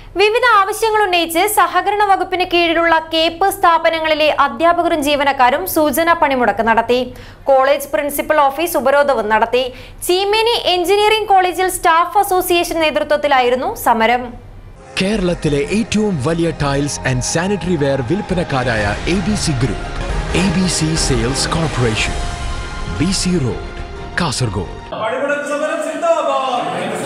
വിവിധ ആവശ്യങ്ങൾ ഉന്നയിച്ച് സഹകരണ വകുപ്പിന് കീഴിലുള്ള കേപ്പ് സ്ഥാപനങ്ങളിലെ അധ്യാപകരും ജീവനക്കാരും സൂചനാ പണിമുടക്ക് നടത്തി കോളേജ് പ്രിൻസിപ്പൽ ഓഫീസ് ഉപരോധവും നടത്തി ചീമേനി എഞ്ചിനീയറിംഗ് കോളേജിൽ സ്റ്റാഫ് അസോസിയേഷൻ നേതൃത്വത്തിലായിരുന്നു സമരം കേരളത്തിലെ ഏറ്റവും വലിയ ടൈൽസ് ആൻഡ് സാനിറ്ററി വെയർ വിൽപ്പനക്കാരായ A B C group A B C sales corporation B C road Kasaragod പണിമുടക്ക് സമരം സിന്ദാബാദ്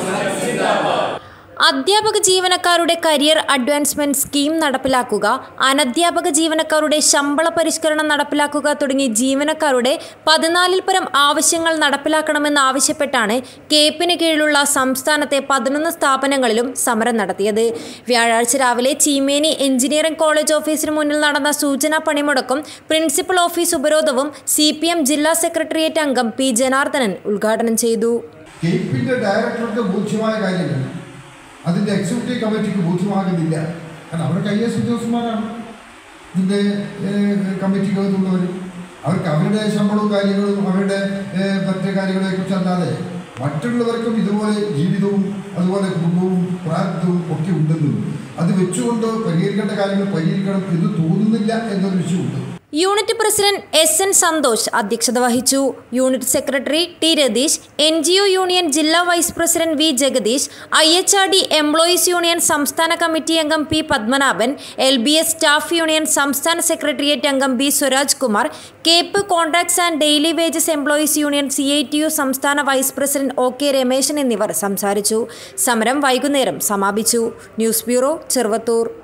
അധ്യാപക ജീവനക്കാരുടെ കരിയർ അഡ്വാൻസ്മെന്റ് സ്കീം നടപ്പിലാക്കുക അനധ്യാപക ജീവനക്കാരുടെ ശമ്പള പരിഷ്കരണം നടപ്പിലാക്കുക തുടങ്ങി ജീവനക്കാരുടെ പതിനാലിൽ പരം ആവശ്യങ്ങൾ നടപ്പിലാക്കണമെന്ന് ആവശ്യപ്പെട്ടാണ് കേപ്പിന് കീഴിലുള്ള സംസ്ഥാനത്തെ പതിനൊന്ന് സ്ഥാപനങ്ങളിലും സമരം നടത്തിയത് വ്യാഴാഴ്ച രാവിലെ ചീമേനി എഞ്ചിനീയറിംഗ് കോളേജ് ഓഫീസിന് മുന്നിൽ നടന്ന സൂചനാ പണിമുടക്കും പ്രിൻസിപ്പൽ ഓഫീസ് ഉപരോധവും സി ജില്ലാ സെക്രട്ടേറിയറ്റ് അംഗം പി ജനാർദ്ദനൻ ഉദ്ഘാടനം ചെയ്തു കെയ്പിൻ്റെ ഡയറക്ടർക്ക് ബോധ്യമായ കാര്യങ്ങൾ അതിൻ്റെ എക്സിക്യൂട്ടീവ് കമ്മിറ്റിക്ക് ബോധ്യമാകുന്നില്ല കാരണം അവർക്ക് ഐ എസ് ഉദ്യോഗസ്ഥന്മാരാണ് ഇതിൻ്റെ കമ്മിറ്റിക്കകത്തുള്ളവർ അവർക്ക് അവരുടെ ശമ്പളവും കാര്യങ്ങളും അവരുടെ ഏഹ്, മറ്റ് കാര്യങ്ങളെ കുറിച്ചല്ലാതെ മറ്റുള്ളവർക്കും ഇതുപോലെ ജീവിതവും അതുപോലെ കുടുംബവും പ്രാരബ്ധവും ഒക്കെ ഉണ്ടെന്നും അത് വെച്ചുകൊണ്ട് പരിഹരിക്കേണ്ട കാര്യങ്ങൾ പരിഹരിക്കണം എന്ന് തോന്നുന്നില്ല എന്നൊരു വിഷയമുണ്ട് unit president S N Santhosh അധ്യക്ഷത വഹിച്ചു unit secretary T Ratheesh N G O union ജില്ലാ vice president V Jagadeesh I H R D employees union സംസ്ഥാന കമ്മിറ്റി അംഗം P Padmanabhan L B S staff union സംസ്ഥാന സെക്രട്ടേറിയറ്റ് അംഗം B Swaraj Kumar CAPE contracts and daily wages employees union C I T U സംസ്ഥാന vice president O K Rameshan എന്നിവർ സംസാരിച്ചു സമരം വൈകുന്നേരം സമാപിച്ചു ന്യൂസ് ബ്യൂറോ ചെറുവത്തൂർ